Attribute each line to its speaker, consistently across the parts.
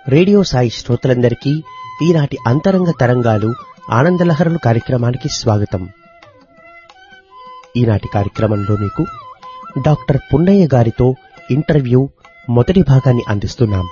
Speaker 1: Radio Sai శ్రోతలందరికీ ఈనాటి అంతరంగ తరంగాలు ఆనందలహరులు కార్యక్రమానికి స్వాగతం ఈనాటి కార్యక్రమంలో మీకు డాక్టర్ పున్నయ్య గారితో ఇంటర్వ్యూ మొదటి భాగాన్ని అందిస్తున్నాం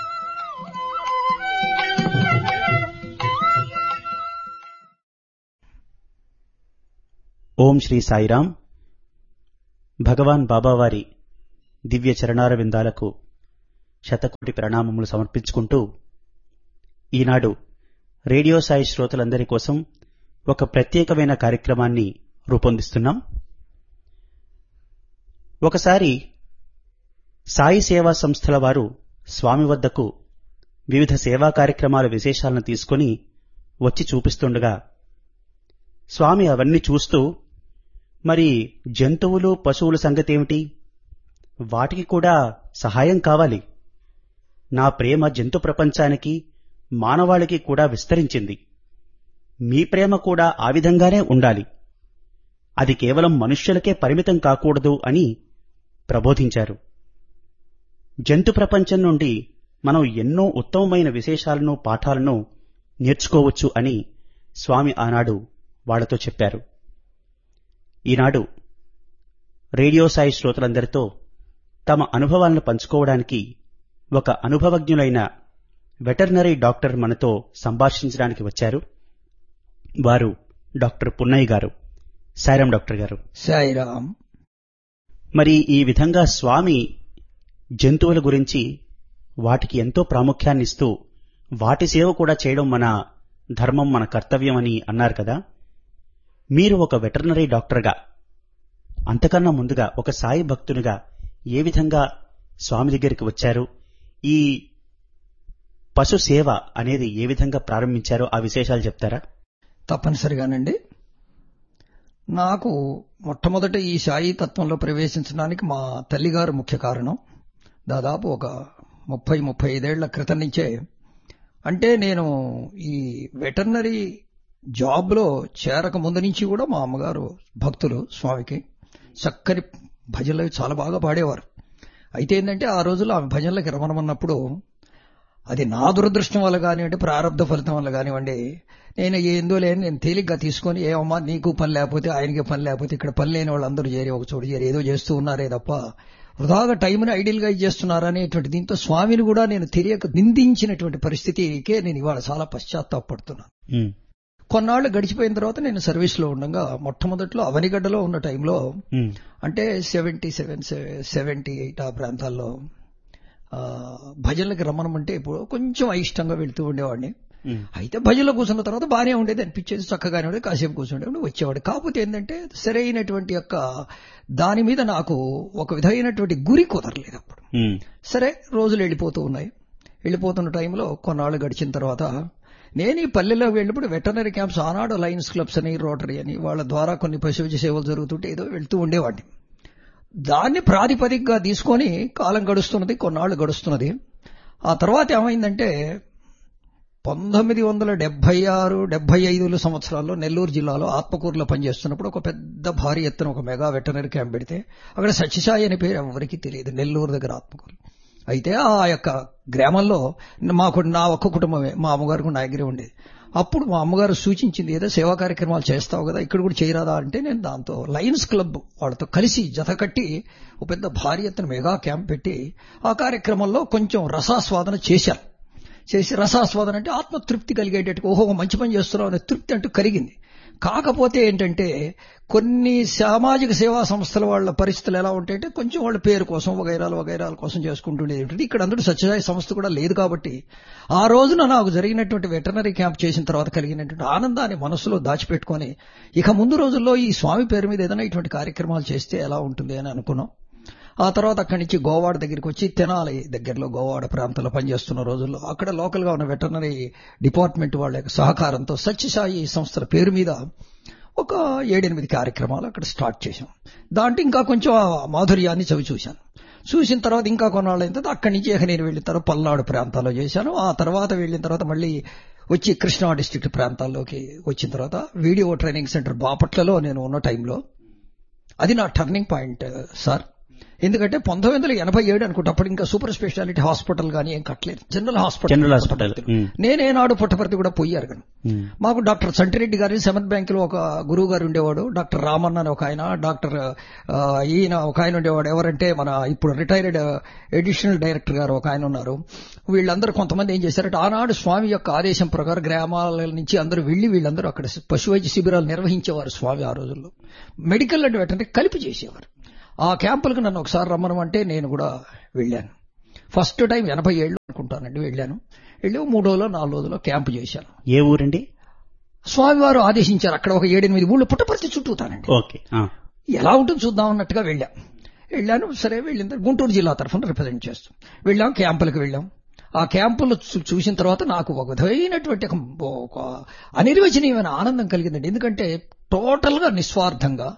Speaker 2: ఓం శ్రీ సాయిరాం భగవాన్ బాబావారి దివ్య చరణార విందాలకు శతకోటి ప్రణామములు సమర్పించుకుంటూ ఈనాడు రేడియో సాయి శ్రోతలందరి కోసం ఒక ప్రత్యేకమైన కార్యక్రమాన్ని రూపొందిస్తున్నాం ఒకసారి సాయి సేవా సంస్థల వారు స్వామి వద్దకు వివిధ సేవా కార్యక్రమాల విశేషాలను తీసుకొని వచ్చి చూపిస్తుండగా స్వామి అవన్నీ చూస్తూ మరి జంతువులు పశువుల సంగతేమిటి వాటికి కూడా సహాయం కావాలి నా ప్రేమ జంతు ప్రపంచానికి మానవాళికి కూడా విస్తరించింది మీ ప్రేమ కూడా ఆ విధంగానే ఉండాలి అది కేవలం మనుష్యులకే పరిమితం కాకూడదు అని ప్రబోధించారు జంతు ప్రపంచం నుండి మనం ఎన్నో ఉత్తమమైన విశేషాలను పాఠాలను నేర్చుకోవచ్చు అని స్వామి ఆనాడు వాళ్లతో చెప్పారు ఈనాడు రేడియో సాయి శ్రోతలందరితో తమ అనుభవాలను పంచుకోవడానికి ఒక అనుభవజ్ఞులైన వెటర్నరీ డాక్టర్ మనతో సంభాషించడానికి వచ్చారు వారు డాక్టర్ పున్నయ్య గారు సాయిరాం డాక్టర్ గారు
Speaker 3: సాయిరాం
Speaker 2: మరి ఈ విధంగా స్వామి జంతువుల గురించి వాటికి ఎంతో ప్రాముఖ్యాన్ని ఇస్తూ వాటి సేవ కూడా చేయడం మన ధర్మం మన కర్తవ్యం అని అన్నారు కదా మీరు ఒక వెటర్నరీ డాక్టర్గా అంతకన్నా ముందుగా ఒక సాయి భక్తునిగా ఏ విధంగా స్వామి దగ్గరికి వచ్చారు ఈ పశు సేవ అనేది ఏ విధంగా ప్రారంభించారో ఆ విశేషాలు చెప్తారా
Speaker 3: తప్పనిసరిగానండి నాకు మొట్టమొదట ఈ సాయి తత్వంలో ప్రవేశించడానికి మా తల్లిగారు ముఖ్య కారణం దాదాపు ఒక ముప్పై ముప్పై ఐదేళ్ల క్రితం నుంచే అంటే నేను ఈ వెటర్నరీ జాబ్లో చేరక ముందు నుంచి కూడా మా అమ్మగారు భక్తులు స్వామికి చక్కని భజనలు చాలా బాగా పాడేవారు అయితే ఏంటంటే ఆ రోజుల్లో ఆమె భజనలకి రమణమన్నప్పుడు అది నా దురదృష్టం వల్ల కానివ్వండి ప్రారంభ ఫలితం వల్ల కానివ్వండి నేను ఏందో లేని నేను తేలిగ్గా తీసుకొని ఏమమ్మా నీకు పని లేకపోతే ఆయనకి పని లేకపోతే ఇక్కడ పని లేని వాళ్ళందరూ చేరి ఒక చోటు చేరి ఏదో చేస్తూ ఉన్నారే తప్ప వృధాగా టైంని ఐడియల్ గా చేస్తున్నారనేటువంటి దీంతో స్వామిని కూడా నేను తెలియక నిందించినటువంటి పరిస్థితికే నేను ఇవాళ చాలా పశ్చాత్తాపడుతున్నాను
Speaker 2: ఉమ్,
Speaker 3: కొన్నాళ్ళు గడిచిపోయిన తర్వాత నేను సర్వీస్ లో ఉండగా మొట్టమొదట్లో అవనిగడ్డలో ఉన్న టైంలో
Speaker 2: ఉమ్,
Speaker 3: అంటే సెవెంటీ సెవెన్ సెవెంటీ ఎయిట్ ఆ ప్రాంతాల్లో ఆ, భజనలకి రమ్మనమంటే ఇప్పుడు కొంచెం అయిష్టంగా వెళ్తూ ఉండేవాడిని
Speaker 2: ఉమ్,
Speaker 3: అయితే భజనలో కూర్చున్న తర్వాత బాగానే ఉండేది అనిపించేది చక్కగానే ఉండేది కాసేపు కూర్చుండేవాడు వచ్చేవాడు కాకపోతే ఏంటంటే సరైనటువంటి యొక్క దాని మీద నాకు ఒక విధమైనటువంటి గురి కుదరలేదు అప్పుడు
Speaker 2: ఉమ్,
Speaker 3: సరే రోజులు వెళ్ళిపోతూ ఉన్నాయి వెళ్ళిపోతున్న టైంలో కొన్నాళ్ళు గడిచిన తర్వాత నేను ఈ పల్లెలోకి వెళ్ళినప్పుడు వెటర్నరీ క్యాంప్స్ ఆనాడు లయన్స్ క్లబ్స్ అని రోటరీ అని వాళ్ళ ద్వారా కొన్ని పశువుజ సేవలు జరుగుతుంటే ఏదో వెళ్తూ ఉండేవాడిని దాన్ని ప్రాతిపదికగా తీసుకొని కాలం గడుస్తున్నది కొన్నాళ్ళు గడుస్తున్నది ఆ తర్వాత ఏమైందంటే పంతొమ్మిది వందల డెబ్బై ఆరు డెబ్బై ఐదు సంవత్సరాల్లో నెల్లూరు జిల్లాలో ఆత్మకూరులో పనిచేస్తున్నప్పుడు ఒక పెద్ద భారీ ఎత్తున ఒక మెగా వెటర్నరీ క్యాంప్ పెడితే అక్కడ సత్యసాయి అనే పేరు ఎవరికి తెలియదు నెల్లూరు దగ్గర ఆత్మకూరు అయితే ఆ యొక్క గ్రామంలో మాకు నా ఒక్క కుటుంబమే మా అమ్మగారికి నా దగ్గరే ఉండేది అప్పుడు మా అమ్మగారు సూచించింది ఏదో సేవా కార్యక్రమాలు చేస్తావు కదా ఇక్కడ కూడా చేయరాదా అంటే నేను దాంతో లయన్స్ క్లబ్ వాళ్ళతో కలిసి జత కట్టి ఒక పెద్ద భారీ ఎత్తున మెగా క్యాంప్ పెట్టి ఆ కార్యక్రమంలో కొంచెం రసాస్వాదన చేశారు చేసి రసాస్వాదన అంటే ఆత్మతృప్తి కలిగేటట్టు ఓహో మంచి పని చేస్తున్నావు అనే తృప్తి అంటూ కలిగింది కాకపోతే ఏంటంటే కొన్ని సామాజిక సేవా సంస్థల వాళ్ళ పరిస్థితులు ఎలా ఉంటాయంటే కొంచెం వాళ్ళ పేరు కోసం వగైరాలు వగైరాల కోసం చేసుకుంటుండేది ఉంటుంది ఇక్కడ అందరూ సత్యసాయి సంస్థ కూడా లేదు కాబట్టి ఆ రోజున నాకు జరిగినటువంటి వెటర్నరీ క్యాంప్ చేసిన తర్వాత కలిగినటువంటి ఆనందాన్ని మనసులో దాచిపెట్టుకొని ఇక ముందు రోజుల్లో ఈ స్వామి పేరు మీద ఏదైనా ఇటువంటి కార్యక్రమాలు చేస్తే ఎలా ఉంటుంది అని అనుకున్నాం ఆ తర్వాత అక్కడి నుంచి గోవాడ దగ్గరికి వచ్చి తెనాలి దగ్గరలో గోవాడ ప్రాంతంలో పనిచేస్తున్న రోజుల్లో అక్కడ లోకల్ గా ఉన్న వెటర్నరీ డిపార్ట్మెంట్ వాళ్ళ యొక్క సహకారంతో సత్యసాయి సంస్థల పేరు మీద ఒక ఏడెనిమిది కార్యక్రమాలు అక్కడ స్టార్ట్ చేశాం దాంట్లో ఇంకా కొంచెం ఆ మాధుర్యాన్ని చవి చూశాను చూసిన తర్వాత ఇంకా కొన్నాళ్ళు అయిన తర్వాత అక్కడి నుంచి ఇక నేను వెళ్ళిన తర్వాత పల్నాడు ప్రాంతాల్లో చేశాను ఆ తర్వాత వెళ్ళిన తర్వాత మళ్ళీ వచ్చి కృష్ణా డిస్ట్రిక్ట్ ప్రాంతాల్లోకి వచ్చిన తర్వాత వీడియో ట్రైనింగ్ సెంటర్ బాపట్లలో నేను ఉన్న టైంలో అది నా టర్నింగ్ పాయింట్ సార్ ఎందుకంటే పంతొమ్మిది వందల ఎనభై ఏడు అనుకుంటే అప్పుడు ఇంకా సూపర్ స్పెషాలిటీ హాస్పిటల్ కానీ ఏం కట్టలేదు జనరల్ హాస్పిటల్
Speaker 2: జనరల్ హాస్పిటల్. ఉమ్.
Speaker 3: నేనేనాడు పుట్టపర్తి కూడా పోయారు కానీ
Speaker 2: ఉమ్.
Speaker 3: మాకు డాక్టర్ సంటిరెడ్డి గారి సెవెంత్ బ్యాంక్ లో ఒక గురువు గారు ఉండేవాడు డాక్టర్ రామన్న అని ఒక ఆయన డాక్టర్ ఆ, ఈయన ఒక ఆయన ఉండేవాడు ఎవరంటే మన ఇప్పుడు రిటైర్డ్ అడిషనల్ డైరెక్టర్ గారు ఒక ఆయన ఉన్నారు వీళ్ళందరూ కొంతమంది ఏం చేశారంటే ఆనాడు స్వామి యొక్క ఆదేశం ప్రకారం గ్రామాల నుంచి అందరూ వెళ్లి వీళ్ళందరూ అక్కడ పశు వైద్య శిబిరాలు నిర్వహించేవారు స్వామి ఆ రోజుల్లో మెడికల్ అంటే వెంటనే కలిపి చేసేవారు ఆ క్యాంపులకు నన్ను ఒకసారి రమ్మనమంటే నేను కూడా వెళ్ళాను ఫస్ట్ టైం ఎనభై ఏళ్ళు అనుకుంటానండి వెళ్ళాను వెళ్ళి మూడు రోజులు నాలుగు రోజులు క్యాంపు చేశాను
Speaker 2: ఏ ఊరండి
Speaker 3: స్వామివారు ఆదేశించారు అక్కడ ఒక ఏడెనిమిది ఊళ్ళు పుట్టపర్తి చుట్టూతానండి
Speaker 2: ఓకే ఆ.
Speaker 3: ఎలా ఉంటుంది చూద్దాం అన్నట్టుగా వెళ్ళాం వెళ్ళాను సరే వెళ్ళిన తర్వాత గుంటూరు జిల్లా తరఫున రిప్రజెంట్ చేస్తాం వెళ్ళాం క్యాంపులకు వెళ్ళాం ఆ క్యాంపులు చూ- చూసిన తర్వాత నాకు ఒక విధమైనటువంటి ఒక- ఒక అనిర్వచనీయమైన ఆనందం కలిగిందండి ఎందుకంటే టోటల్ గా నిస్వార్థంగా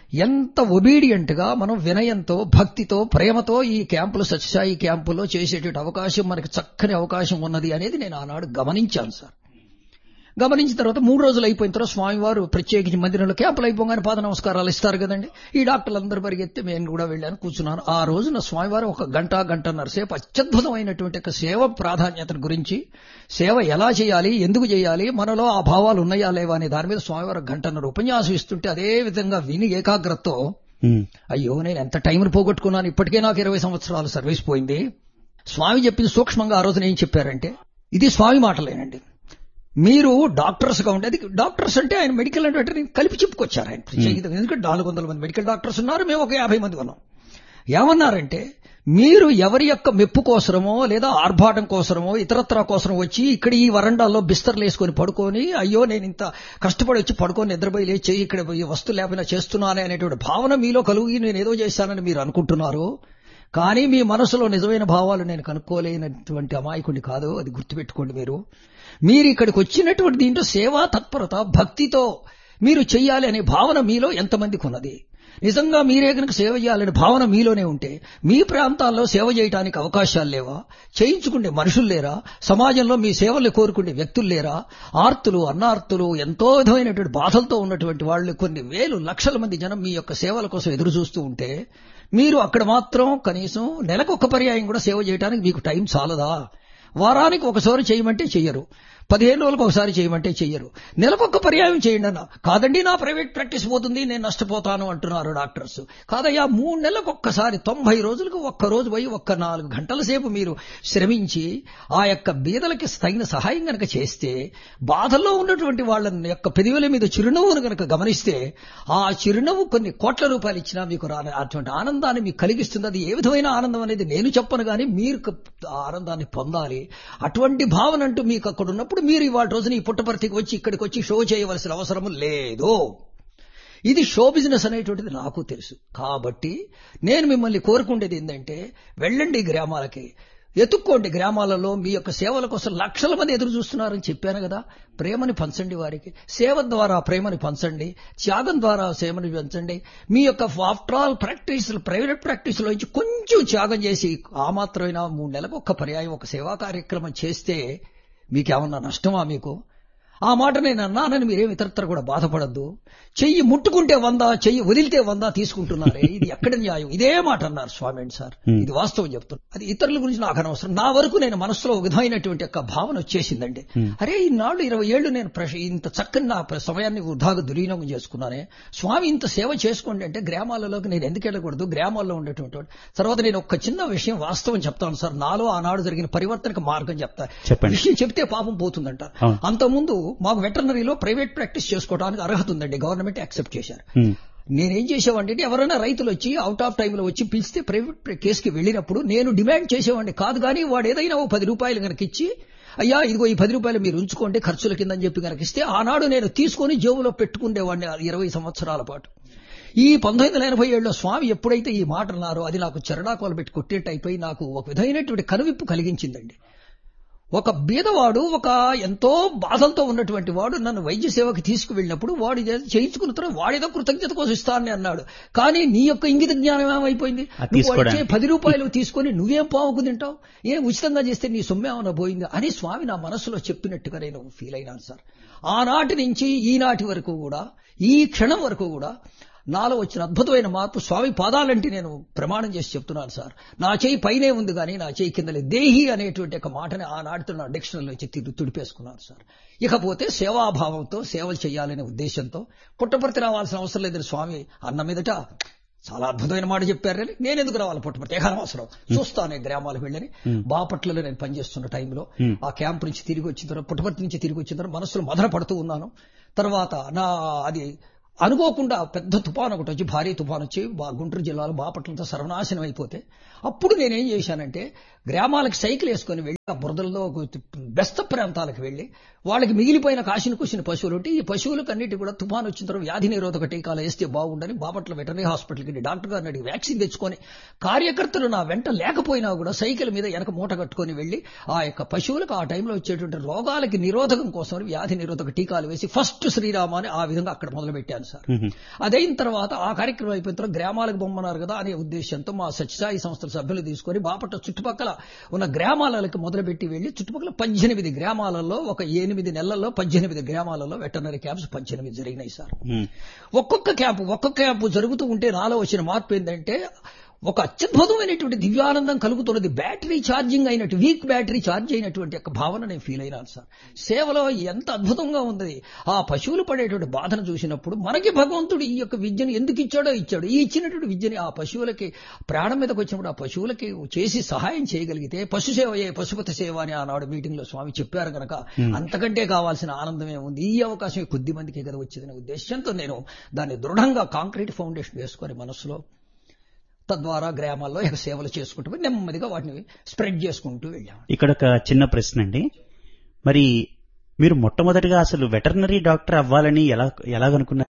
Speaker 3: ఎంత ఒబీడియంట్ గా మనం వినయంతో భక్తితో ప్రేమతో ఈ క్యాంపులు సత్యసాయి క్యాంపులో చేసేటువంటి అవకాశం మనకి చక్కని అవకాశం ఉన్నది అనేది నేను ఆనాడు గమనించాను సార్ గమనించిన తర్వాత మూడు రోజులు అయిపోయిన తర్వాత స్వామివారు ప్రత్యేకించి మందిరంలో క్యాంపులు అయిపోగానే పాద నమస్కారాలు ఇస్తారు కదండి ఈ డాక్టర్లు అందరూ పరిగెత్తి నేను కూడా వెళ్ళాను కూర్చున్నాను ఆ రోజున స్వామివారు ఒక గంట గంటన్నర సేపు అత్యద్భుతమైనటువంటి ఒక సేవ ప్రాధాన్యత గురించి సేవ ఎలా చేయాలి ఎందుకు చేయాలి మనలో ఆ భావాలు ఉన్నాయా లేవా అనే దాని మీద స్వామివారు గంటన్నర ఉపన్యాసం ఇస్తుంటే అదే విధంగా విని ఏకాగ్రతతో
Speaker 2: ఉమ్.
Speaker 3: అయ్యో నేను ఎంత టైంని పోగొట్టుకున్నాను ఇప్పటికే నాకు ఇరవై సంవత్సరాలు సర్వీస్ పోయింది స్వామి చెప్పింది సూక్ష్మంగా ఆ రోజున ఏం చెప్పారంటే ఇది స్వామి మాటలేనండి మీరు డాక్టర్స్ గా ఉండేది డాక్టర్స్ అంటే ఆయన మెడికల్ అంటే కలిపి చెప్పుకొచ్చారు ఆయన ప్రత్యేకితంగా. ఎందుకంటే నాలుగు వందల మంది మెడికల్ డాక్టర్స్ ఉన్నారు మేము ఒక యాభై మంది ఉన్నాం ఏమన్నారంటే మీరు ఎవరి యొక్క మెప్పు కోసరమో లేదా ఆర్భాటం కోసరమో ఇతరత్రా కోసం వచ్చి ఇక్కడ ఈ వరండాల్లో బిస్తర్లు వేసుకొని పడుకొని అయ్యో నేను ఇంత కష్టపడి వచ్చి పడుకొని నిద్రపోయి లేచి ఇక్కడ ఈ వస్తువు లేకపోయినా చేస్తున్నానే అనేటువంటి భావన మీలో కలుగి నేను ఏదో చేశానని మీరు అనుకుంటున్నారు కానీ మీ మనసులో నిజమైన భావాలు నేను కనుక్కోలేనటువంటి అమాయకుడిని కాదు అది గుర్తుపెట్టుకోండి మీరు మీరు ఇక్కడికి వచ్చినటువంటి దీంట్లో సేవా తత్పరత భక్తితో మీరు చెయ్యాలి అనే భావన మీలో ఎంతమందికి ఉన్నది నిజంగా మీరే కనుక సేవ చేయాలనే భావన మీలోనే ఉంటే మీ ప్రాంతాల్లో సేవ చేయడానికి అవకాశాలు లేవా చేయించుకునే మనుషులు లేరా సమాజంలో మీ సేవలు కోరుకునే వ్యక్తులు లేరా ఆర్తులు అన్నార్తులు ఎంతో విధమైనటువంటి బాధలతో ఉన్నటువంటి వాళ్ళు కొన్ని వేలు లక్షల మంది జనం మీ యొక్క సేవల కోసం ఎదురు చూస్తూ ఉంటే మీరు అక్కడ మాత్రం కనీసం నెలకు ఒక పర్యాయం కూడా సేవ చేయడానికి మీకు టైం చాలదా వారానికి ఒకసారి చేయమంటే చెయ్యరు పదిహేను రోజులకు ఒకసారి చేయమంటే చెయ్యరు నెలకొక పర్యాయం చేయండి అన్న కాదండి నా ప్రైవేట్ ప్రాక్టీస్ పోతుంది నేను నష్టపోతాను అంటున్నారు డాక్టర్స్ కాదయ్యా మూడు నెలలకు ఒక్కసారి తొంభై రోజులకు ఒక్క రోజు పోయి ఒక్క నాలుగు గంటల సేపు మీరు శ్రమించి ఆ యొక్క బీదలకి తగిన సహాయం గనక చేస్తే బాధల్లో ఉన్నటువంటి వాళ్ళ యొక్క పెదవుల మీద చిరునవ్వును గనక గమనిస్తే ఆ చిరునవ్వు కొన్ని కోట్ల రూపాయలు ఇచ్చినా మీకు రాని అటువంటి ఆనందాన్ని మీకు కలిగిస్తుంది అది ఏ విధమైన ఆనందం అనేది నేను చెప్పను కానీ మీరు క- ఆ ఆనందాన్ని పొందాలి అటువంటి భావన అంటూ మీకు అక్కడ ఉన్నప్పుడు మీరు ఇవాళ రోజున ఈ పుట్టపర్తికి వచ్చి ఇక్కడికి వచ్చి షో చేయవలసిన అవసరం లేదు ఇది షో బిజినెస్ అనేటువంటిది నాకు తెలుసు కాబట్టి నేను మిమ్మల్ని కోరుకుండేది ఏంటంటే వెళ్ళండి గ్రామాలకి ఎత్తుక్కోండి గ్రామాలలో మీ యొక్క సేవల కోసం లక్షల మంది ఎదురు చూస్తున్నారని చెప్పాను కదా ప్రేమని పంచండి వారికి సేవ ద్వారా ప్రేమని పంచండి త్యాగం ద్వారా సేవని పంచండి మీ యొక్క after all practice private practice లో నుంచి కొంచెం త్యాగం చేసి ఆ మాత్రమైనా మూడు నెలలకు ఒక్క పర్యాయం ఒక సేవా కార్యక్రమం చేస్తే మీకేమన్నా నష్టమా మీకు ఆ మాట నేను అన్నానని మీరేం ఇతరత్ర కూడా బాధపడద్దు చెయ్యి ముట్టుకుంటే వంద చెయ్యి వదిలితే వంద తీసుకుంటున్నారే ఇది ఎక్కడ న్యాయం ఇదే మాట అన్నారు స్వామి అండ్ సార్
Speaker 2: Hmm.
Speaker 3: ఇది వాస్తవం చెప్తున్నా అది ఇతరుల గురించి నాకు అనవసరం నా వరకు నేను మనసులో ఒక విధమైనటువంటి యొక్క భావన వచ్చేసిందండి
Speaker 2: Hmm.
Speaker 3: అరే ఇన్నాళ్ళు ఇరవై ఏళ్ళు నేను ప్రశ- ఇంత చక్కని నా ప్ర- సమయాన్ని వృధాగా దుర్వినియోగం చేసుకున్నానే స్వామి ఇంత సేవ చేసుకోండి అంటే గ్రామాలలోకి నేను ఎందుకు వెళ్ళకూడదు గ్రామాల్లో ఉండేటువంటి వాడు. తర్వాత నేను ఒక చిన్న విషయం వాస్తవం చెప్తాను సార్ నాలో ఆనాడు జరిగిన పరివర్తనకు మార్గం చెప్తా
Speaker 2: చెప్పండి.
Speaker 3: విషయం చెప్తే పాపం పోతుందంట
Speaker 2: అవును.
Speaker 3: అంతకుముందు మాకు వెటర్నరీలో ప్రైవేట్ ప్రాక్టీస్ చేసుకోవడానికి అర్హత ఉందండి గవర్నమెంట్ యాక్సెప్ట్ చేశారు
Speaker 2: ఉమ్.
Speaker 3: నేనేం చేసేవాడిని అంటే ఎవరైనా రైతులు వచ్చి అవుట్ ఆఫ్ టైంలో వచ్చి పిలిస్తే ప్రైవేట్ కేసుకి వెళ్ళినప్పుడు నేను డిమాండ్ చేసేవాడిని కాదు కానీ వాడు ఏదైనా ఓ పది రూపాయలు కనుక ఇచ్చి అయ్యా ఇదిగో ఈ పది రూపాయలు మీరు ఉంచుకోండి ఖర్చుల కిందని చెప్పి కనుక ఇస్తే ఆనాడు నేను తీసుకొని జేబులో పెట్టుకునేవాడిని ఇరవై సంవత్సరాల పాటు ఈ పంతొమ్మిది వందల ఎనభై ఏడులో స్వామి ఎప్పుడైతే ఈ మాట అన్నారో అది నాకు చెరడాకోలు పెట్టి కొట్టేట్టు అయిపోయి నాకు ఒక విధమైనటువంటి కనువిప్పు కలిగించిందండి ఒక బీదవాడు ఒక ఎంతో బాధలతో ఉన్నటువంటి వాడు నన్ను వైద్య సేవకి తీసుకువెళ్ళినప్పుడు వాడు ఇది చేయించుకున్న తర్వాత వాడేదో కృతజ్ఞత కోసం ఇస్తానని అన్నాడు కానీ నీ యొక్క ఇంగిత జ్ఞానం ఏమైపోయింది
Speaker 2: అది
Speaker 3: నువ్వు
Speaker 2: తీసుకోవడానికి.
Speaker 3: వచ్చే పది రూపాయలు తీసుకొని నువ్వేం పావుకు తింటావు ఏం ఉచితంగా చేస్తే నీ సొమ్మేమన్నా పోయింది అని స్వామి నా మనసులో చెప్పినట్టుగా నేను ఫీల్ అయినాను సార్ ఆనాటి నుంచి ఈనాటి వరకు కూడా ఈ క్షణం వరకు కూడా నాలో వచ్చిన అద్భుతమైన మార్పు స్వామి పాదాలంటే నేను ప్రమాణం చేసి చెప్తున్నాను సార్ నా చేయి పైనే ఉంది కానీ నా చేయి కింద లేదు దేహి అనేటువంటి ఒక మాటని ఆనాటితో నా డిక్షనరీలో వచ్చి తుడిపేసుకున్నాను సార్ ఇకపోతే సేవాభావంతో సేవలు చేయాలనే ఉద్దేశంతో పుట్టపర్తి రావాల్సిన అవసరం లేదని స్వామి అన్న మీదట చాలా అద్భుతమైన మాట చెప్పారని నేను ఎందుకు రావాలి పుట్టపర్తి ఏకాలం అవసరం చూస్తాను నేను గ్రామాలకు వెళ్ళని బాపట్లలో నేను పనిచేస్తున్న టైంలో ఆ క్యాంప్ నుంచి తిరిగి వచ్చిన తర్వాత పుట్టపర్తి నుంచి తిరిగి వచ్చిన తర్వాత మనసులో మదన పడుతూ ఉన్నాను తర్వాత నా అది అనుకోకుండా పెద్ద తుఫాను ఒకటి వచ్చి భారీ తుఫాను వచ్చి గుంటూరు జిల్లాలో బాపట్లతో సర్వనాశనం అయిపోతే అప్పుడు నేనేం చేశానంటే గ్రామాలకు సైకిల్ వేసుకొని వెళ్ళి ఆ బురదల్లో బెస్త ప్రాంతాలకు వెళ్ళి వాళ్ళకి మిగిలిపోయిన కాసిన కూసిన పశువులు ఉంటే ఈ పశువులకు అన్నిటి కూడా తుఫాను వచ్చిన తర్వాత వ్యాధి నిరోధక టీకాలు వేస్తే బాగుండని బాపట్ల వెటరీ హాస్పిటల్కి వెళ్ళి డాక్టర్ గారిని అడిగి వ్యాక్సిన్ తెచ్చుకొని కార్యకర్తలు నా వెంట లేకపోయినా కూడా సైకిల్ మీద వెనక మూట కట్టుకొని వెళ్ళి ఆ యొక్క పశువులకు ఆ టైంలో వచ్చేటువంటి రోగాలకి నిరోధకం కోసం వ్యాధి నిరోధక టీకాలు వేసి ఫస్ట్ శ్రీరామ అని ఆ విధంగా అక్కడ మొదలు పెట్టాను సార్ అదైన తర్వాత ఆ కార్యక్రమం అయిపోయిన తర్వాత గ్రామాలకు బొమ్మన్నారు కదా అనే ఉద్దేశంతో మా సత్యసాయి సంస్థల సభ్యులు తీసుకొని బాపట్ల చుట్టుపక్కల ఉన్న గ్రామాలకు మొదలుపెట్టి వెళ్లి చుట్టుపక్కల పద్దెనిమిది గ్రామాలలో ఒక ఎనిమిది నెలల్లో పద్దెనిమిది గ్రామాలలో వెటర్నరీ క్యాంప్స్ పద్దెనిమిది జరిగినాయి సార్ ఒక్కొక్క క్యాంపు ఒక్కొక్క క్యాంపు జరుగుతూ ఉంటే నాలో వచ్చిన మార్పు ఏంటంటే ఒక అత్యద్భుతమైనటువంటి దివ్యానందం కలుగుతున్నది బ్యాటరీ ఛార్జింగ్ అయినట్టు వీక్ బ్యాటరీ ఛార్జ్ అయినటువంటి ఒక భావన నేను ఫీల్ అయినాను సార్ సేవలో ఎంత అద్భుతంగా ఉంది ఆ పశువులు పడేటువంటి బాధను చూసినప్పుడు మనకి భగవంతుడు ఈ యొక్క విద్యను ఎందుకు ఇచ్చాడో ఇచ్చాడు ఈ ఇచ్చినటువంటి విద్యని ఆ పశువులకి ప్రాణం మీదకి వచ్చినప్పుడు ఆ పశువులకి చేసి సహాయం చేయగలిగితే పశు సేవయే పశుపతి సేవ అని ఆనాడు మీటింగ్ లో స్వామి చెప్పారు కనుక అంతకంటే కావాల్సిన ఆనందమే ఉంది ఈ అవకాశం కొద్ది మందికి కదా వచ్చిందనే ఉద్దేశంతో నేను దాన్ని దృఢంగా కాంక్రీట్ ఫౌండేషన్ వేసుకొని మనసులో తద్వారా గ్రామాల్లో ఇక సేవలు చేసుకుంటూ నెమ్మదిగా వాటిని స్ప్రెడ్ చేసుకుంటూ వెళ్ళాము
Speaker 2: ఇక్కడ ఒక చిన్న ప్రశ్న అండి మరి మీరు మొట్టమొదటిగా అసలు వెటర్నరీ డాక్టర్ అవ్వాలని ఎలా ఎలాగనుకున్నారు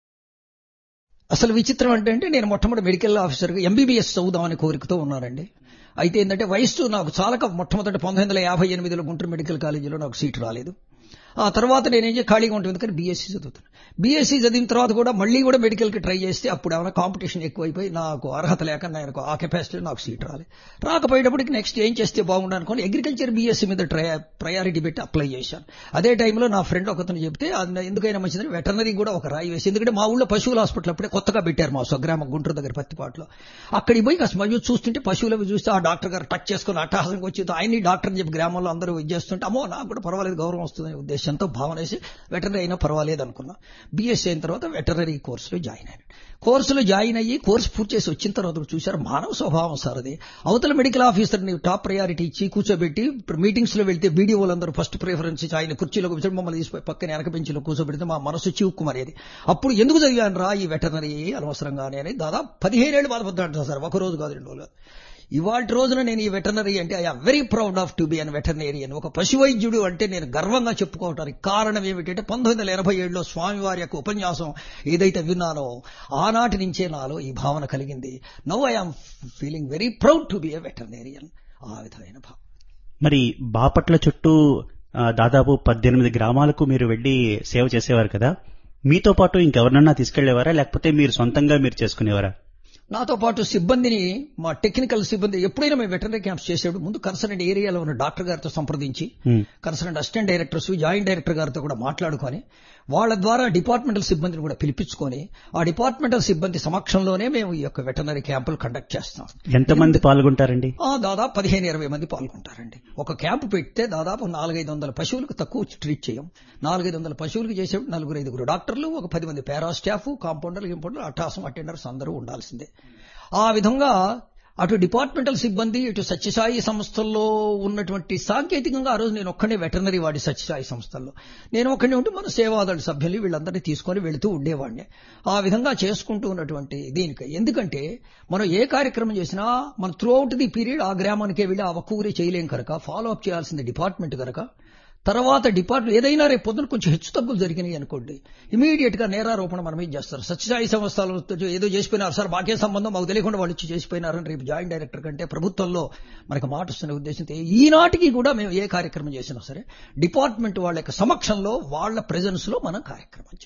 Speaker 3: అసలు విచిత్రం అంటే నేను మొట్టమొదటి మెడికల్ ఆఫీసర్గా ఎంబీబీఎస్ చదువుదామని కోరికతో ఉన్నానండి అయితే ఏంటంటే వయస్సు నాకు చాలక మొట్టమొదటి పంతొమ్మిది వందల యాభై ఎనిమిదిలో గుంటూరు మెడికల్ కాలేజీలో నాకు సీటు రాలేదు ఆ తర్వాత నేనేం చేసి ఖాళీగా ఉంటుంది కానీ బీఎస్సీ చదువుతాను బీఎస్సీ చదివిన తర్వాత కూడా మళ్ళీ కూడా మెడికల్కి ట్రై చేస్తే అప్పుడు ఏమైనా కాంపిటీషన్ ఎక్కువైపోయి నాకు అర్హత లేక నాకు ఆ కెపాసిటీ నాకు సీట్ రాలేదు రాకపోయేటప్పటికి నెక్స్ట్ ఏం చేస్తే బాగుండు అనుకోని అగ్రికల్చర్ బీఎస్సీ మీద ట్రై ప్రయారిటీ పెట్టి అప్లై చేశాను అదే టైంలో నా ఫ్రెండ్ ఒకతను చెప్తే ఎందుకైనా మంచిదని వెటర్నరీ కూడా ఒక రాయి వేసి ఎందుకంటే మా ఊళ్ళో పశువుల హాస్పిటల్ అప్పుడే కొత్తగా పెట్టారు మా స్వగ్రామం గుంటూరు దగ్గర పత్తిపాట్లో అక్కడికి పోయి కాస్త మధ్య చూస్తుంటే పశువులవి చూస్తే ఆ డాక్టర్ గారు టచ్ చేసుకుని అట్టహాసంగా వచ్చి ఆయన్ని డాక్టర్ అని చెప్పి గ్రామంలో అందరూ ఇది చేస్తుంటే అమ్మో నాకు కూడా పర్వాలేదు గౌరవం వస్తుందనే ఉద్దేశంతో భావన వేసి వెటర్నరీ అయినా పర్వాలేదు అనుకున్నా బీఎస్సీ అయిన తర్వాత వెటర్నరీ కోర్సులో జాయిన్ అయ్యాను కోర్సులో జాయిన్ అయ్యి కోర్సు పూర్తి చేసి వచ్చిన తర్వాత చూశారు మానవ స్వభావం సార్ అది అవతల మెడికల్ ఆఫీసర్ని టాప్ ప్రయారిటీ ఇచ్చి కూర్చోబెట్టి మీటింగ్స్ లో వెళ్తే బీడీఓలందరూ ఫస్ట్ ప్రిఫరెన్స్ ఇచ్చి ఆయన కుర్చీలో కూర్చొని మమ్మల్ని తీసిపోయి పక్కన వెనక బెంచ్లో కూర్చోబెడితే మా మనసు చివుక్కుమనేది అప్పుడు ఎందుకు చదివాను రా ఈ వెటర్నరీ అనవసరంగానే అని దాదాపు పదిహేనేళ్ళు బాధపడ్డాను సార్ ఒక రోజు కాదు రెండు రోజులు ఇవాటి రోజున నేను ఈ వెటర్నరీ అంటే I'm very proud of to be an veterinarian ఒక పశువైద్యుడు అంటే నేను గర్వంగా చెప్పుకోవటానికి కారణం ఏమిటంటే పంతొమ్మిది వందల ఎనభై ఏడులో స్వామివారి యొక్క ఉపన్యాసం ఏదైతే విన్నానో ఆనాటి నుంచే నాలో ఈ భావన కలిగింది now I'm feeling very proud to be a veterinarian ఆ విధమైన భావం
Speaker 2: మరి బాపట్ల చుట్టూ దాదాపు పద్దెనిమిది గ్రామాలకు మీరు వెళ్లి సేవ చేసేవారు కదా మీతో పాటు ఇంకెవరినన్నా తీసుకెళ్లేవారా లేకపోతే మీరు సొంతంగా మీరు చేసుకునేవారా
Speaker 3: నాతో పాటు సిబ్బందిని మా టెక్నికల్ సిబ్బంది ఎప్పుడైనా మేము వెటర్నరీ క్యాంప్స్ చేసేప్పుడు ముందు కన్సర్నెంట్ ఏరియాలో ఉన్న డాక్టర్ గారితో సంప్రదించి concerned assistant directors joint director గారితో కూడా మాట్లాడుకొని వాళ్ళ ద్వారా డిపార్ట్మెంటల్ సిబ్బందిని కూడా పిలిపించుకొని ఆ డిపార్ట్మెంటల్ సిబ్బంది సమక్షంలోనే మేము ఈ యొక్క వెటర్నరీ క్యాంపులు కండక్ట్ చేస్తాం
Speaker 2: ఎంతమంది పాల్గొంటారండి
Speaker 3: దాదాపు పదిహేను ఇరవై మంది పాల్గొంటారండి ఒక క్యాంపు పెడితే దాదాపు నాలుగైదు వందల పశువులకు తక్కువ ట్రీట్ చేయం నాలుగైదు వందల పశువులకు చేసేప్పుడు నలుగురు ఐదుగురు డాక్టర్లు ఒక పది మంది పారా స్టాఫ్ కాంపౌండర్లు ఇంపౌండర్లు అటాసం అటెండర్స్ అందరూ ఉండాల్సిందే ఆ విధంగా అటు డిపార్ట్మెంటల్ సిబ్బంది ఇటు సత్యసాయి సంస్థల్లో ఉన్నటువంటి సాంకేతికంగా ఆ రోజు నేను ఒక్కడే వెటర్నరీ వాడి సత్యసాయి సంస్థల్లో నేను ఒక్కడే ఉంటూ మన సేవాదళ సభ్యులు వీళ్ళందరినీ తీసుకొని వెళుతూ ఉండేవాడిని ఆ విధంగా చేసుకుంటూ ఉన్నటువంటి దీనికి ఎందుకంటే మనం ఏ కార్యక్రమం చేసినా మన త్రూ అవుట్ ది పీరియడ్ ఆ గ్రామానికే వెళ్ళి ఆ ఒక్క ఊరే చేయలేం కనుక ఫాలో అప్ చేయాల్సింది డిపార్ట్మెంట్ కనుక తర్వాత డిపార్ట్మెంట్ ఏదైనా రేపు పొద్దున కొంచెం హెచ్చు తగ్గులు జరిగినాయి అనుకోండి ఇమీడియట్ గా నేరారోపణ మనం ఏం చేస్తారు సత్యసాయి సంస్థలతో ఏదో చేసిపోయినారు సార్ మాకే సంబంధం మాకు తెలియకుండా వాళ్ళు ఇచ్చి చేసిపోయినారని రేపు జాయింట్ డైరెక్టర్ కంటే ప్రభుత్వంలో మనకు మాట వస్తున్న ఉద్దేశంతో ఈనాటికి కూడా మేము ఏ కార్యక్రమం చేసినా సరే డిపార్ట్మెంట్ వాళ్ళ యొక్క సమక్షంలో వాళ్ళ ప్రెజెన్స్ లో మనం కార్యక్రమం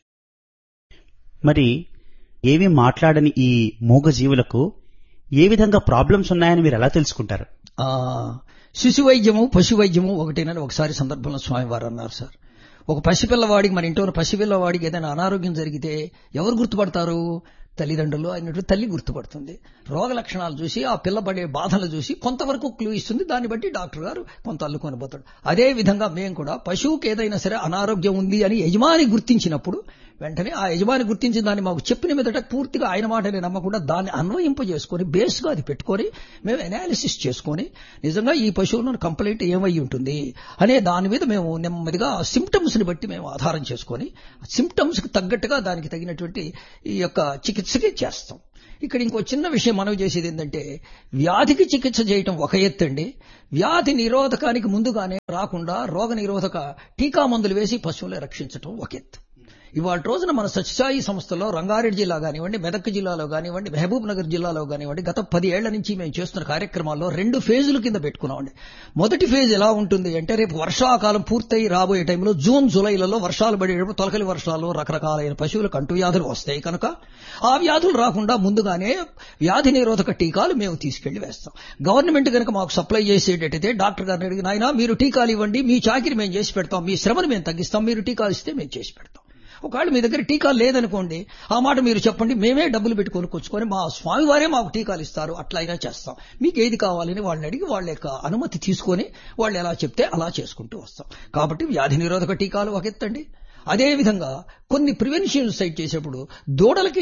Speaker 2: మరి ఏమి మాట్లాడని ఈ మూగ జీవులకు ఏ విధంగా ప్రాబ్లమ్స్ ఉన్నాయని మీరు ఎలా తెలుసుకుంటారు
Speaker 3: శిశు వైద్యము పశు వైద్యము ఒకటేనని ఒకసారి సందర్భంలో స్వామివారు అన్నారు సార్ ఒక పసిపిల్లవాడికి మన ఇంట్లో పసిపిల్లవాడికి ఏదైనా అనారోగ్యం జరిగితే ఎవరు గుర్తుపడతారు తల్లిదండ్రులు అయినట్టు తల్లి గుర్తుపడుతుంది రోగ లక్షణాలు చూసి ఆ పిల్ల పడే బాధలు చూసి కొంతవరకు క్లూ ఇస్తుంది దాన్ని బట్టి డాక్టర్ గారు కొంత అల్లుకొని పోతాడు అదే విధంగా మేము కూడా పశువుకి ఏదైనా సరే అనారోగ్యం ఉంది అని యజమాని గుర్తించినప్పుడు వెంటనే ఆ యజమాని గుర్తించిన దాన్ని మాకు చెప్పిన మీదట పూర్తిగా ఆయన మాటని నమ్మకుండా దాన్ని అన్వయింపజేసుకొని బేస్గా అది పెట్టుకొని మేము అనాలిసిస్ చేసుకొని నిజంగా ఈ పశువులను కంప్లైంట్ ఏమై ఉంటుంది అనే దాని మీద మేము నెమ్మదిగా సిమ్టమ్స్ ని బట్టి మేము ఆధారం చేసుకొని సిమ్టమ్స్ కి తగ్గట్టుగా దానికి తగినటువంటి ఈ యొక్క చికిత్సకి చేస్తాం ఇక్కడ ఇంకో చిన్న విషయం మనం చేసేది ఏంటంటే వ్యాధికి చికిత్స చేయటం ఒక ఎత్తండి వ్యాధి నిరోధకానికి ముందుగానే రాకుండా రోగ నిరోధక టీకా మందులు వేసి పశువులను రక్షించటం ఒక ఎత్తు ఇవాళ రోజున మన సత్యసాయి సంస్థలో రంగారెడ్డి జిల్లా కానివ్వండి మెదక్ జిల్లాలో కానివ్వండి మహబూబ్ నగర్ జిల్లాలో కానివ్వండి గత పది ఏళ్ల నుంచి మేము చేస్తున్న కార్యక్రమాల్లో రెండు ఫేజుల కింద పెట్టుకున్నామండి మొదటి ఫేజ్ ఎలా ఉంటుంది అంటే రేపు వర్షాకాలం పూర్తయి రాబోయే టైంలో జూన్ జూలైలలో వర్షాలు పడేటప్పుడు తొలకలి వర్షాలు రకరకాలైన పశువులకు అంటు వ్యాధులు వస్తాయి కనుక ఆ వ్యాధులు రాకుండా ముందుగానే వ్యాధి నిరోధక టీకాలు మేము తీసుకెళ్లి వేస్తాం గవర్నమెంట్ కనుక మాకు సప్లై చేసేటట్టయితే డాక్టర్ గారిని అడిగిన ఆయన మీరు టీకాలు ఇవ్వండి మీ చాకిరి మేము చేసి పెడతాం మీ శ్రమను మేము తగ్గిస్తాం మీరు టీకాలు ఇస్తే మేము చేసి పెడతాం ఒకవేళ మీ దగ్గర టీకా లేదనుకోండి ఆ మాట మీరు చెప్పండి మేమే డబ్బులు పెట్టి కొనుక్కొచ్చుకొని మా స్వామివారే మాకు టీకాలు ఇస్తారు అట్లయినా చేస్తాం మీకు ఏది కావాలని వాళ్ళని అడిగి వాళ్ళ యొక్క అనుమతి తీసుకొని వాళ్ళు ఎలా చెప్తే అలా చేసుకుంటూ వస్తాం కాబట్టి వ్యాధి నిరోధక టీకాలు ఒక ఎత్తండి అదేవిధంగా కొన్ని ప్రివెన్షన్ సైట్ చేసేప్పుడు దూడలకి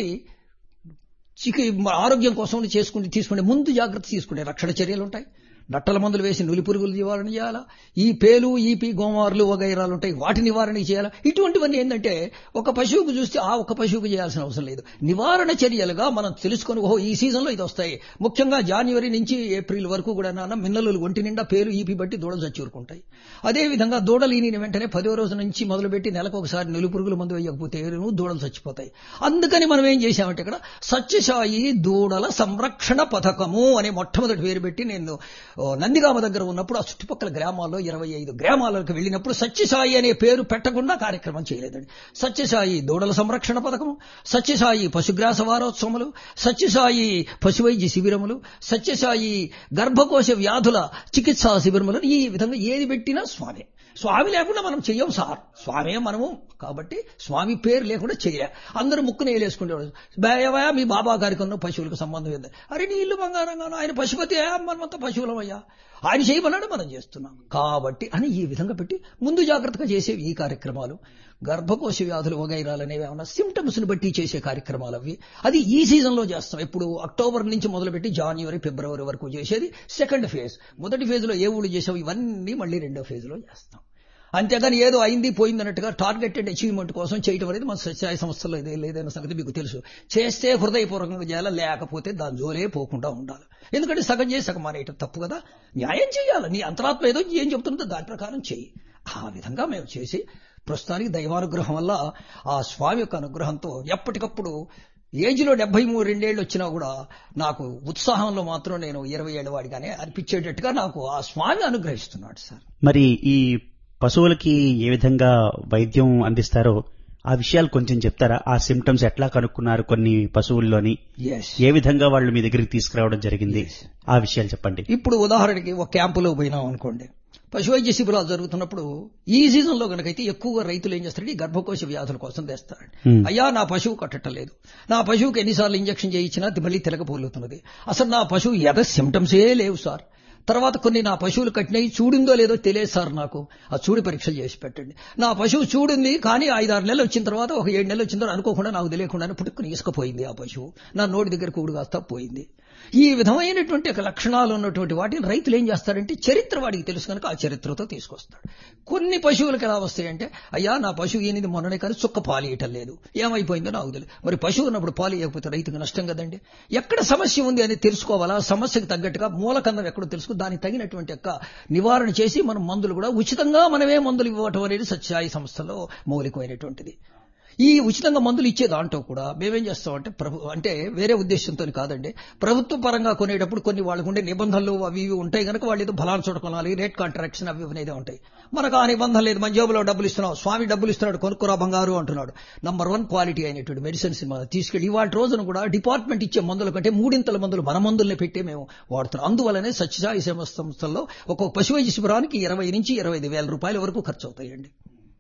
Speaker 3: చికి ఆరోగ్యం కోసం చేసుకుని తీసుకునే ముందు జాగ్రత్త తీసుకునే రక్షణ చర్యలు ఉంటాయి నట్టల మందులు వేసి నులి పురుగులు నివారణ చేయాలా ఈ పేలు ఈపి గోమార్లు వగైరాలు ఉంటాయి వాటి నివారణ చేయాలా ఇటువంటివన్నీ ఏంటంటే ఒక పశువుకు చూస్తే ఆ ఒక పశువుకు చేయాల్సిన అవసరం లేదు నివారణ చర్యలుగా మనం తెలుసుకొని ఓహో ఈ సీజన్లో ఇది వస్తాయి ముఖ్యంగా జనవరి నుంచి ఏప్రిల్ వరకు కూడా నాన్న మిన్నలు ఒంటి నిండా పేరు ఈపి బట్టి దూడలు చచ్చూరుకుంటాయి అదేవిధంగా దూడలు ఈనిన వెంటనే పదో రోజు నుంచి మొదలుపెట్టి నెలకు ఒకసారి నులి పురుగుల మందు వేయకపోతే దూడలు చచ్చిపోతాయి అందుకని మనం ఏం చేశామంటే ఇక్కడ సత్యసాయి దూడల సంరక్షణ పథకము అనే మొట్టమొదటి పేరు పెట్టి నేను నందిగామ దగ్గర ఉన్నప్పుడు ఆ చుట్టుపక్కల గ్రామాల్లో ఇరవై ఐదు గ్రామాలకు వెళ్ళినప్పుడు సత్యసాయి అనే పేరు పెట్టకుండా కార్యక్రమం చేయలేదండి సత్యసాయి దూడల సంరక్షణ పథకం సత్యసాయి పశుగ్రాస వారోత్సవములు సత్యసాయి పశువైద్య శిబిరములు సత్యసాయి గర్భకోశ వ్యాధుల చికిత్సా శిబిరములు ఈ విధంగా ఏది పెట్టినా స్వామి స్వామి లేకుండా మనం చెయ్యం సార్ స్వామే మనము కాబట్టి స్వామి పేరు లేకుండా చెయ్య అందరూ ముక్కుని వేలేసుకుంటేవాడు భయవయా మీ బాబా గారికి ఉన్న పశువులకు సంబంధం ఏంది అరే నీ ఇల్లు బంగారంగా ఆయన పశుపతి మనమంతా పశువులమయ్యా ఆయన చేయమన్నాడు మనం చేస్తున్నాం కాబట్టి అని ఈ విధంగా పెట్టి ముందు జాగ్రత్తగా చేసే ఈ కార్యక్రమాలు గర్భకోశ వ్యాధులు వగైరాలు అనేవి ఏమన్నా సిమ్టమ్స్ ని బట్టి చేసే కార్యక్రమాలు అవి అది ఈ సీజన్ లో చేస్తాం ఇప్పుడు అక్టోబర్ నుంచి మొదలుపెట్టి జాన్యువరి ఫిబ్రవరి వరకు చేసేది సెకండ్ ఫేజ్ మొదటి ఫేజ్ లో ఏ ఊళ్ళు చేసావు ఇవన్నీ మళ్ళీ రెండో ఫేజ్ లో చేస్తాం అంతేగాని ఏదో అయింది పోయింది అన్నట్టుగా టార్గెట్ అండ్ అచీవ్మెంట్ కోసం చేయడం అనేది మన సత్యాయ సంస్థలో ఇదే లేదన్న సంగతి మీకు తెలుసు చేస్తే హృదయపూర్వకంగా చేయాలి లేకపోతే దాని జోలే పోకుండా ఉండాలి ఎందుకంటే సగం చేసి సగం మానేయటం తప్పు కదా న్యాయం చేయాలి నీ అంతరాత్మ ఏదో ఏం చెప్తుందో దాని ప్రకారం చేయి ఆ విధంగా మేము చేసి ప్రస్తుతానికి దైవానుగ్రహం వల్ల ఆ స్వామి యొక్క అనుగ్రహంతో ఎప్పటికప్పుడు ఏజ్లో డెబ్బై మూడు రెండేళ్లు వచ్చినా కూడా నాకు ఉత్సాహంలో మాత్రం నేను ఇరవై ఏళ్ళ వాడిగానే అనిపించేటట్టుగా నాకు ఆ స్వామి అనుగ్రహిస్తున్నాడు సార్
Speaker 2: మరి ఈ పశువులకి ఏ విధంగా వైద్యం అందిస్తారో ఆ విషయాలు కొంచెం చెప్తారా ఆ సిమ్టమ్స్ ఎట్లా కనుక్కున్నారు కొన్ని పశువుల్లోని
Speaker 3: ఎస్
Speaker 2: ఏ విధంగా వాళ్ళు మీ దగ్గరికి తీసుకురావడం జరిగింది ఆ విషయాలు చెప్పండి
Speaker 3: ఇప్పుడు ఉదాహరణకి ఒక క్యాంపులో పోయినాం అనుకోండి పశువైద్య శిబిరాలు జరుగుతున్నప్పుడు ఈ సీజన్ లో గనకైతే ఎక్కువగా రైతులు ఏం చేస్తారంటే ఈ గర్భకోశ వ్యాధుల కోసం తెస్తారండి
Speaker 2: Hmm.
Speaker 3: అయ్యా నా పశువు కట్టట్లేదు నా పశువుకి ఎన్నిసార్లు ఇంజక్షన్ చేయించినా అది మళ్ళీ తిరగపోలుతున్నది అసలు నా పశువు ఎద సిమ్టమ్సే లేవు సార్ తర్వాత కొన్ని నా పశువులు కట్టినవి చూడిందో లేదో తెలియదు సార్ నాకు ఆ చూడి పరీక్షలు చేసి పెట్టండి నా పశువు చూడింది కానీ ఐదారు నెలలు వచ్చిన తర్వాత ఒక ఏడు నెలలు వచ్చిన తర్వాత అనుకోకుండా నాకు తెలియకుండానే పుట్టుకుని ఇసుకపోయింది ఆ పశువు నా నోటి దగ్గర కూడు కాస్తా పోయింది ఈ విధమైనటువంటి ఒక లక్షణాలు ఉన్నటువంటి వాటిని రైతులు ఏం చేస్తారంటే చరిత్ర వాడికి తెలుసు కనుక ఆ చరిత్రతో తీసుకొస్తాడు కొన్ని పశువులకు ఎలా వస్తాయంటే అయ్యా నా పశువు ఏనిది మొన్ననే కానీ చుక్క పాలు ఇయటం లేదు ఏమైపోయిందో నాకు తెలియదు మరి పశువు ఉన్నప్పుడు పాలు ఇవ్వకపోతే రైతుకు నష్టం కదండి ఎక్కడ సమస్య ఉంది అని తెలుసుకోవాలా సమస్యకు తగ్గట్టుగా మూలకందం ఎక్కడో తెలుసుకుని దానికి తగినటువంటి యొక్క నివారణ చేసి మనం మందులు కూడా ఉచితంగా మనమే మందులు ఇవ్వటం అనేది సత్యాయి సంస్థలో మౌలికమైనటువంటిది ఈ ఉచితంగా మందులు ఇచ్చే దాంట్లో కూడా మేమేం చేస్తామంటే ప్రభు అంటే వేరే ఉద్దేశంతో కాదండి ప్రభుత్వ పరంగా కొనేటప్పుడు కొన్ని వాళ్ళకు ఉండే నిబంధనలు అవి ఇవి ఉంటాయి కనుక వాళ్ళు ఏదో బలాన్ని చోట కొనాలి రేట్ కాంట్రాక్షన్ అవి ఇవి అనేది ఉంటాయి మనకు ఆ నిబంధన లేదు మన జేబులో డబ్బులు ఇస్తున్నాం స్వామి డబ్బులు ఇస్తున్నాడు కొనుక్కురా బంగారు అంటున్నాడు నంబర్ వన్ క్వాలిటీ అయినటువంటి మెడిసిన్స్ మనం తీసుకెళ్లి ఇవాళ రోజున కూడా డిపార్ట్మెంట్ ఇచ్చే మందుల కంటే మూడింతల మందులు మన మందుల్ని పెట్టి మేము వాడుతున్నాం అందువల్లనే సత్యసాయి సేవ సంస్థల్లో ఒక్కొక్క పశువైద్య శిబిరానికి ఇరవై నుంచి ఇరవై ఐదు వేల రూపాయల వరకు ఖర్చు అవుతాయండి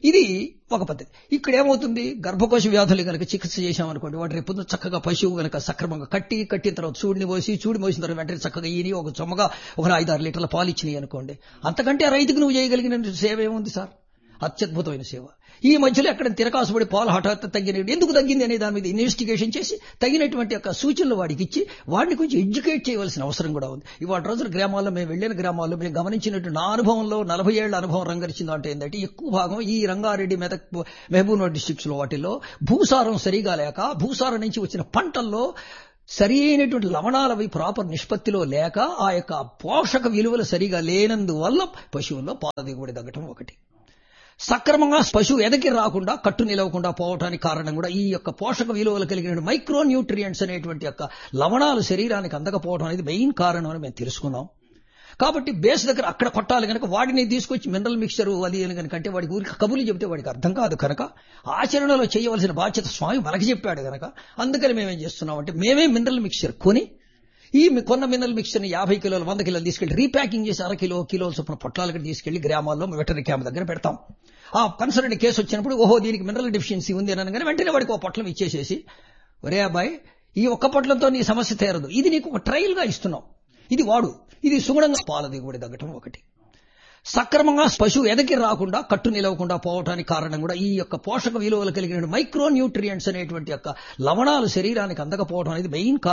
Speaker 3: ఇది ఒక పద్ధతి ఇక్కడ ఏమవుతుంది గర్భకోశ వ్యాధులు కనుక చికిత్స చేశామనుకోండి వాటి రేపు పొద్దున్న చక్కగా పశువు కనుక సక్రమంగా కట్టి కట్టిన తర్వాత చూడిని పోసి చూడి మోసిన తర్వాత వెంటనే చక్కగా ఈని ఒక చొమ్మగా ఒక ఐదారు లీటర్ల పాలు ఇచ్చినాయి అనుకోండి అంతకంటే ఆ రైతుకు నువ్వు చేయగలిగిన సేవ ఏముంది సార్ అత్యద్భుతమైన సేవ ఈ మధ్యలో ఎక్కడ తిరకాసుపడి పాలు హఠాత్ తగ్గిన ఎందుకు తగ్గింది అనే దాని మీద ఇన్వెస్టిగేషన్ చేసి తగినటువంటి యొక్క సూచనలు వాడికి ఇచ్చి వాడిని కొంచెం ఎడ్యుకేట్ చేయవలసిన అవసరం కూడా ఉంది ఇవాళ రోజున గ్రామాల్లో మేము వెళ్ళిన గ్రామాల్లో మేము గమనించినట్టు నా అనుభవంలో నలభై ఏళ్ల అనుభవం రంగరిచింది అంటే ఏంటంటే ఎక్కువ భాగం ఈ రంగారెడ్డి మెదక్ మహబూబ్నగర్ డిస్టిక్స్ లో వాటిల్లో భూసారం సరిగా లేక భూసారం నుంచి వచ్చిన పంటల్లో సరి అయినటువంటి లవణాలవి ప్రాపర్ నిష్పత్తిలో లేక ఆ యొక్క పోషక విలువలు సరిగా లేనందువల్ల పశువుల్లో పాల దిగుబడి తగ్గటం ఒకటి సక్రమంగా పశువు ఎదకి రాకుండా కట్టు నిలవకుండా పోవటానికి కారణం కూడా ఈ యొక్క పోషక విలువలు కలిగిన మైక్రో న్యూట్రియంట్స్ అనేటువంటి యొక్క లవణాలు శరీరానికి అందకపోవడం అనేది మెయిన్ కారణం అని మేము తెలుసుకున్నాం కాబట్టి బేస్ దగ్గర అక్కడ కొట్టాలి కనుక వాడిని తీసుకొచ్చి మినరల్ మిక్చర్ అది అని కనుక అంటే వాడికి ఊరికి కబుర్లు చెబితే వాడికి అర్థం కాదు కనుక ఆచరణలో చేయవలసిన బాధ్యత స్వామి మనకి చెప్పాడు కనుక అందుకని మేమేం చేస్తున్నాం అంటే మేమే మినరల్ మిక్చర్ కొని ఈ కొన్న మినరల్ మిక్చర్ని యాభై కిలోలు వంద కిలోలు తీసుకెళ్లి రీప్యాకింగ్ చేసి అర కిలో కిలోల చొప్పున పొట్లాలకి తీసుకెళ్లి గ్రామాల్లో వెటరీ క్యాంప్ దగ్గర పెడతాం ఆ కన్సర్న్ కేసు వచ్చినప్పుడు ఓహో దీనికి మినరల్ డెఫిషియన్సీ ఉంది అని అనగానే వెంటనే వాడికి ఒక పొట్లం ఇచ్చేసేసి ఒరే అబ్బాయి ఈ ఒక్క పొట్లంతో నీ సమస్య తీరదు ఇది నీకు ఒక ట్రయల్ గా ఇస్తున్నాం ఇది వాడు ఇది సుగుణంగా పాల దిగుబడి తగ్గటం ఒకటి సక్రమంగా పశువు ఎదకి రాకుండా కట్టు నిలవకుండా పోవటానికి కారణం కూడా ఈ యొక్క పోషక విలువలు కలిగిన మైక్రో న్యూట్రియంట్స్ అనేటువంటి యొక్క లవణాలు శరీరానికి అందకపోవడం అనేది మెయిన్